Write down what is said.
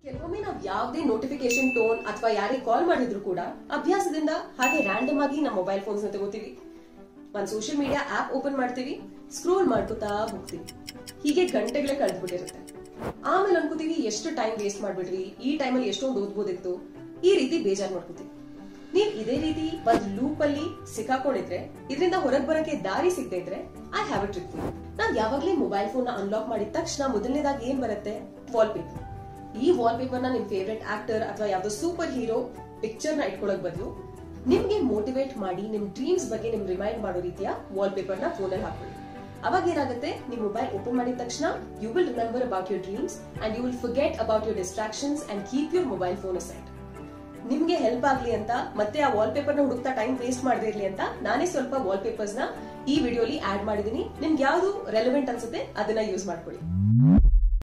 ಕೆಲವೊಮ್ಮೆ ನಾವು ಯಾವುದೇ ನೋಟಿಫಿಕೇಶನ್ ಟೋನ್ ಅಥವಾ ಯಾರೇ ಕಾಲ್ ಮಾಡಿದ್ರು ಕೂಡ ಅಭ್ಯಾಸದಿಂದ ಹಾಗೆ ರ್ಯಾಂಡಮ್ ಆಗಿ ನಮ್ಮ ಮೊಬೈಲ್ ಫೋನ್ಸ್ ನ ತಗೋತೀವಿ ಒಂದ್ ಸೋಷಿಯಲ್ ಮೀಡಿಯಾ ಆಪ್ ಓಪನ್ ಮಾಡ್ತೀವಿ ಸ್ಕ್ರೋಲ್ ಮಾಡ್ಕೋತಾ ಹೋಗ್ತೀವಿ ಹೀಗೆ ಗಂಟೆಗಳೇ ಕಳೆದ್ಬಿಟ್ಟಿರುತ್ತೆ ಆಮೇಲೆ ಅನ್ಕೋತೀವಿ ಎಷ್ಟು ಟೈಮ್ ವೇಸ್ಟ್ ಮಾಡ್ಬಿಟ್ವಿ ಈ ಟೈಮಲ್ಲಿ ಎಷ್ಟೊಂದು ಓದ್ಬೋದಿತ್ತು ಈ ರೀತಿ ಬೇಜಾರ್ ಮಾಡ್ಕೋತೀವಿ ನೀವ್ ಇದೇ ರೀತಿ ಒಂದ್ ಲೂಪ್ ಅಲ್ಲಿ ಸಿಕ್ಕಾಕೊಂಡಿದ್ರೆ ಇದರಿಂದ ಹೊರಗ್ ಬರಕ್ಕೆ ದಾರಿ ಸಿಗದೆ ಇದ್ರೆ ಐ ಹ್ಯಾವ್ ಅ ಟ್ರಿಕ್ ನಾವ್ ಯಾವಾಗ್ಲೇ ಮೊಬೈಲ್ ಫೋನ್ ನ ಅನ್ಲಾಕ್ ಮಾಡಿದ ತಕ್ಷಣ ಮೊದಲನೇದಾಗಿ ಏನ್ ಬರುತ್ತೆ ವಾಲ್ ಪೇಪರ್ ಈ ವಾಲ್ ಪೇಪರ್ ನ ನಿಮ್ ಫೇವ್ರೆಟ್ ಆಕ್ಟರ್ ಅಥವಾ ಯಾವ್ದೋ ಸೂಪರ್ ಹೀರೋ ಪಿಕ್ಚರ್ ನ ಇಟ್ಕೊಳಕ್ ಬದಲು ನಿಮ್ಗೆ ಮೋಟಿವೇಟ್ ಮಾಡಿ ನಿಮ್ ಡ್ರೀಮ್ಸ್ ಬಗ್ಗೆ ನಿಮ್ ರಿಮೈಂಡ್ ಮಾಡೋ ರೀತಿಯ ವಾಲ್ ಪೇಪರ್ ನ ಫೋನ್ ಅಲ್ಲಿ ಹಾಕೊಳ್ಳಿ ಅವಾಗ ಏನಾಗುತ್ತೆ ನಿಮ್ ಮೊಬೈಲ್ ಓಪನ್ ಮಾಡಿದ ತಕ್ಷಣ you will remember about your dreams and you will forget about your distractions and keep your mobile phone aside ನಿಮ್ಗೆ ಹೆಲ್ಪ್ ಆಗ್ಲಿ ಅಂತ ಮತ್ತೆ ಆ ವಾಲ್ ಪೇಪರ್ ನ ಹುಡುಕ್ತಾ ಟೈಮ್ ವೇಸ್ಟ್ ಮಾಡದೇ ಇರ್ಲಿ ಅಂತ ನಾನೇ ಸ್ವಲ್ಪ ವಾಲ್ ಪೇಪರ್ಸ್ ನ ಈ ವಿಡಿಯೋಲಿ ಆಡ್ ಮಾಡಿದೀನಿ ನಿಮ್ಗೆ ಯಾವ್ದು ರೆಲೆವೆಂಟ್ ಅನ್ಸುತ್ತೆ ಅದನ್ನ ಯೂಸ್ ಮಾಡ್ಕೊಳ್ಳಿ